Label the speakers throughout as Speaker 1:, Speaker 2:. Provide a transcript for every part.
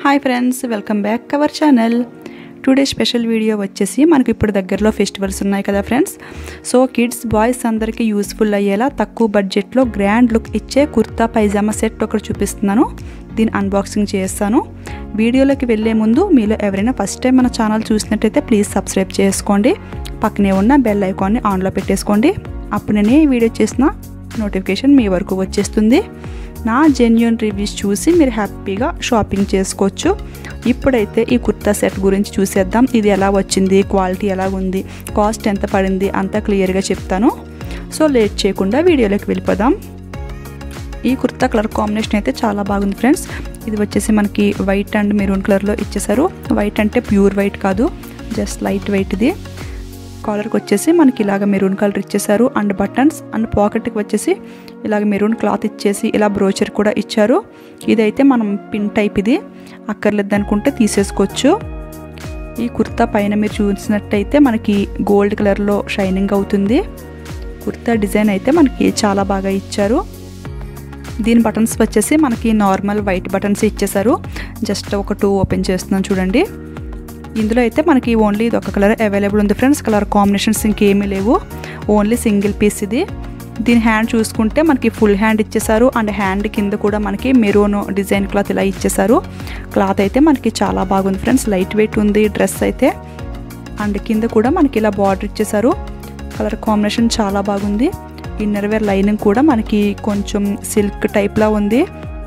Speaker 1: hi friends welcome back our channel today special video వచ్చేసి మనకి ఇప్పుడు దగ్గరలో ఫెస్టివల్స్ ఉన్నాయి కదా ఫ్రెండ్స్ సో కిడ్స్ బాయ్స్ అందరికీ యూస్ఫుల్ అయ్యేలా తక్కువ బడ్జెట్లో గ్రాండ్ లుక్ ఇచ్చే కుర్తా పైజామా సెట్ ఒకటి చూపిస్తున్నాను దీని అన్బాక్సింగ్ చేస్తాను వీడియోలోకి వెళ్ళే ముందు మీలో ఎవరైనా ఫస్ట్ టైం మన ఛానల్ చూసినట్టయితే ప్లీజ్ సబ్స్క్రైబ్ చేసుకోండి పక్కనే ఉన్న బెల్ ఐకాన్ని ఆన్లో పెట్టేసుకోండి అప్పుడు నేను ఏ వీడియో చేసిన నోటిఫికేషన్ మీ వరకు వచ్చేస్తుంది నా జెన్యున్ రివ్యూస్ చూసి మీరు హ్యాపీగా షాపింగ్ చేసుకోవచ్చు ఇప్పుడైతే ఈ కుర్తా సెట్ గురించి చూసేద్దాం ఇది ఎలా వచ్చింది క్వాలిటీ ఎలా ఉంది కాస్ట్ ఎంత పడింది అంతా క్లియర్గా చెప్తాను సో లేట్ చేయకుండా వీడియోలోకి వెళ్ళిపోదాం ఈ కుర్తా కలర్ కాంబినేషన్ అయితే చాలా బాగుంది ఫ్రెండ్స్ ఇది వచ్చేసి మనకి వైట్ అండ్ మెరూన్ కలర్లో ఇచ్చేసారు వైట్ అంటే ప్యూర్ వైట్ కాదు జస్ట్ లైట్ వైట్ ఇది కాలర్కి వచ్చేసి మనకి ఇలాగ మెరూన్ కలర్ ఇచ్చేసారు అండ్ బటన్స్ అండ్ పాకెట్కి వచ్చేసి ఇలాగ మెరూన్ క్లాత్ ఇచ్చేసి ఇలా బ్రోచర్ కూడా ఇచ్చారు ఇదైతే మనం పిన్ టైప్ ఇది అక్కర్లేదు అనుకుంటే తీసేసుకోవచ్చు ఈ కుర్తా పైన మీరు చూసినట్టయితే మనకి గోల్డ్ కలర్లో షైనింగ్ అవుతుంది కుర్తా డిజైన్ అయితే మనకి చాలా బాగా ఇచ్చారు దీని బటన్స్ వచ్చేసి మనకి నార్మల్ వైట్ బటన్స్ ఇచ్చేసారు జస్ట్ ఒక టూ ఓపెన్ చేస్తున్నాను చూడండి ఇందులో అయితే మనకి ఓన్లీ ఇది ఒక కలర్ అవైలబుల్ ఉంది ఫ్రెండ్స్ కలర్ కాంబినేషన్స్ ఇంకేమీ లేవు ఓన్లీ సింగిల్ పీస్ ఇది దీని హ్యాండ్ చూసుకుంటే మనకి ఫుల్ హ్యాండ్ ఇచ్చేసారు అండ్ హ్యాండ్ కింద కూడా మనకి మెరూన్ డిజైన్ క్లాత్ ఇలా ఇచ్చేసారు క్లాత్ అయితే మనకి చాలా బాగుంది ఫ్రెండ్స్ లైట్ వెయిట్ ఉంది డ్రెస్ అయితే అండ్ కింద కూడా మనకి ఇలా బార్డర్ ఇచ్చేసారు కలర్ కాంబినేషన్ చాలా బాగుంది ఇన్నర్ వేర్ లైనింగ్ కూడా మనకి కొంచెం సిల్క్ టైప్లా ఉంది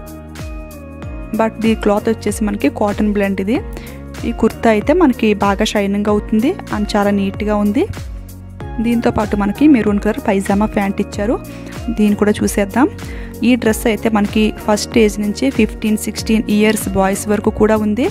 Speaker 1: బట్ ఈ క్లాత్ వచ్చేసి మనకి కాటన్ బ్లెండ్ ఇది ఈ కుర్తా అయితే మనకి బాగా షైనింగ్ అవుతుంది అండ్ చాలా నీట్గా ఉంది దీంతో పాటు మనకి మెరూన్ కలర్ పైజామా ప్యాంట్ ఇచ్చారు దీన్ని కూడా చూసేద్దాం ఈ డ్రెస్ అయితే మనకి ఫస్ట్ ఏజ్ నుంచి ఫిఫ్టీన్ సిక్స్టీన్ ఇయర్స్ బాయ్స్ వరకు కూడా ఉంది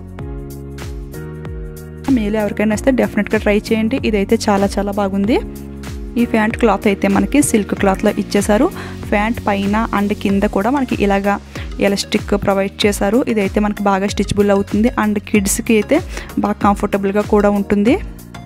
Speaker 1: మేలు ఎవరికైనా వస్తే డెఫినెట్గా ట్రై చేయండి ఇదైతే చాలా చాలా బాగుంది ఈ ప్యాంట్ క్లాత్ అయితే మనకి సిల్క్ క్లాత్లో ఇచ్చేసారు ప్యాంట్ పైన అండ్ కింద కూడా మనకి ఇలాగా ఎలాస్టిక్ ప్రొవైడ్ చేశారు ఇదైతే మనకి బాగా స్టిచబుల్ అవుతుంది అండ్ కిడ్స్కి అయితే బాగా కంఫర్టబుల్గా కూడా ఉంటుంది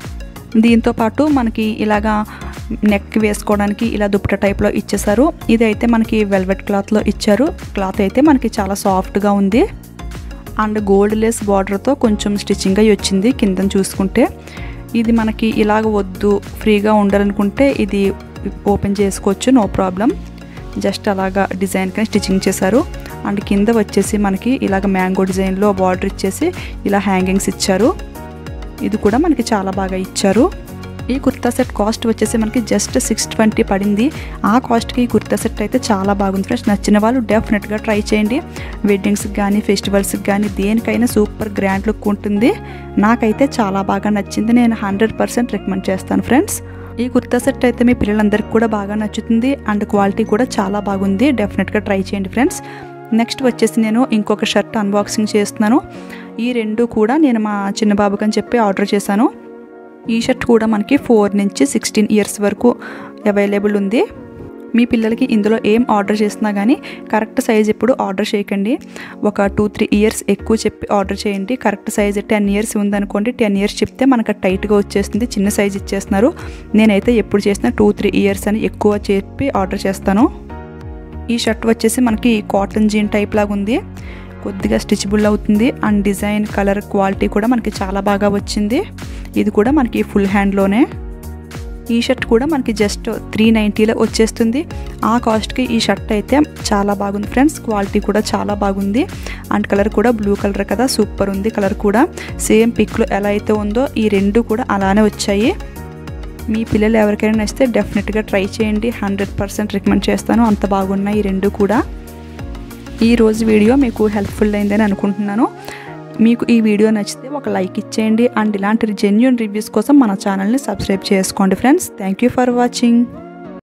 Speaker 1: దీంతో పాటు మనకి ఇలాగా నెక్ వేసుకోవడానికి ఇలా దుప్పట టైప్లో ఇచ్చేసారు ఇదైతే మనకి వెల్వెట్ క్లాత్లో ఇచ్చారు క్లాత్ అయితే మనకి చాలా సాఫ్ట్గా ఉంది అండ్ గోల్డ్ లెస్ బార్డర్తో కొంచెం స్టిచ్చింగ్ అయ్యి వచ్చింది కింద చూసుకుంటే ఇది మనకి ఇలాగ వద్దు ఫ్రీగా ఉండాలనుకుంటే ఇది ఓపెన్ చేసుకోవచ్చు నో ప్రాబ్లం జస్ట్ అలాగా డిజైన్ కానీ స్టిచ్చింగ్ చేశారు అండ్ కింద వచ్చేసి మనకి ఇలాగ మ్యాంగో డిజైన్లో బార్డర్ ఇచ్చేసి ఇలా హ్యాంగింగ్స్ ఇచ్చారు ఇది కూడా మనకి చాలా బాగా ఇచ్చారు ఈ కుర్తా సెట్ కాస్ట్ వచ్చేసి మనకి జస్ట్ సిక్స్ ట్వంటీ పడింది ఆ కాస్ట్కి ఈ కుర్తా సెట్ అయితే చాలా బాగుంది ఫ్రెండ్స్ నచ్చిన వాళ్ళు డెఫినెట్గా ట్రై చేయండి వెడ్డింగ్స్కి కానీ ఫెస్టివల్స్కి కానీ దేనికైనా సూపర్ గ్రాండ్ లుక్ ఉంటుంది నాకైతే చాలా బాగా నచ్చింది నేను హండ్రెడ్ పర్సెంట్ రికమెండ్ చేస్తాను ఫ్రెండ్స్ ఈ కుర్తా సెట్ అయితే మీ పిల్లలందరికీ కూడా బాగా నచ్చుతుంది అండ్ క్వాలిటీ కూడా చాలా బాగుంది డెఫినెట్గా ట్రై చేయండి ఫ్రెండ్స్ నెక్స్ట్ వచ్చేసి నేను ఇంకొక షర్ట్ అన్బాక్సింగ్ చేస్తున్నాను ఈ రెండు కూడా నేను మా చిన్న బాబుకి అని చెప్పి ఆర్డర్ చేశాను ఈ షర్ట్ కూడా మనకి ఫోర్ నుంచి సిక్స్టీన్ ఇయర్స్ వరకు అవైలబుల్ ఉంది మీ పిల్లలకి ఇందులో ఏం ఆర్డర్ చేసినా కానీ కరెక్ట్ సైజ్ ఎప్పుడు ఆర్డర్ చేయకండి ఒక టూ త్రీ ఇయర్స్ ఎక్కువ చెప్పి ఆర్డర్ చేయండి కరెక్ట్ సైజ్ టెన్ ఇయర్స్ ఉందనుకోండి టెన్ ఇయర్స్ చెప్తే మనకు టైట్గా వచ్చేస్తుంది చిన్న సైజ్ ఇచ్చేస్తున్నారు నేనైతే ఎప్పుడు చేసినా టూ త్రీ ఇయర్స్ అని ఎక్కువ చెప్పి ఆర్డర్ చేస్తాను ఈ షర్ట్ వచ్చేసి మనకి కాటన్ జీన్ టైప్ లాగా ఉంది కొద్దిగా స్టిచబుల్ అవుతుంది అండ్ డిజైన్ కలర్ క్వాలిటీ కూడా మనకి చాలా బాగా వచ్చింది ఇది కూడా మనకి ఫుల్ హ్యాండ్లోనే ఈ షర్ట్ కూడా మనకి జస్ట్ త్రీ నైంటీలో వచ్చేస్తుంది ఆ కాస్ట్కి ఈ షర్ట్ అయితే చాలా బాగుంది ఫ్రెండ్స్ క్వాలిటీ కూడా చాలా బాగుంది అండ్ కలర్ కూడా బ్లూ కలర్ కదా సూపర్ ఉంది కలర్ కూడా సేమ్ పిక్లో ఎలా అయితే ఉందో ఈ రెండు కూడా అలానే వచ్చాయి మీ పిల్లలు ఎవరికైనా నచ్చితే డెఫినెట్గా ట్రై చేయండి హండ్రెడ్ పర్సెంట్ రికమెండ్ చేస్తాను అంత బాగున్నాయి ఈ రెండు కూడా ఈ రోజు వీడియో మీకు హెల్ప్ఫుల్ అయిందని అనుకుంటున్నాను మీకు ఈ వీడియో నచ్చితే ఒక లైక్ ఇచ్చేయండి అండ్ ఇలాంటి జెన్యున్ రివ్యూస్ కోసం మన ఛానల్ని సబ్స్క్రైబ్ చేసుకోండి friends thank you for watching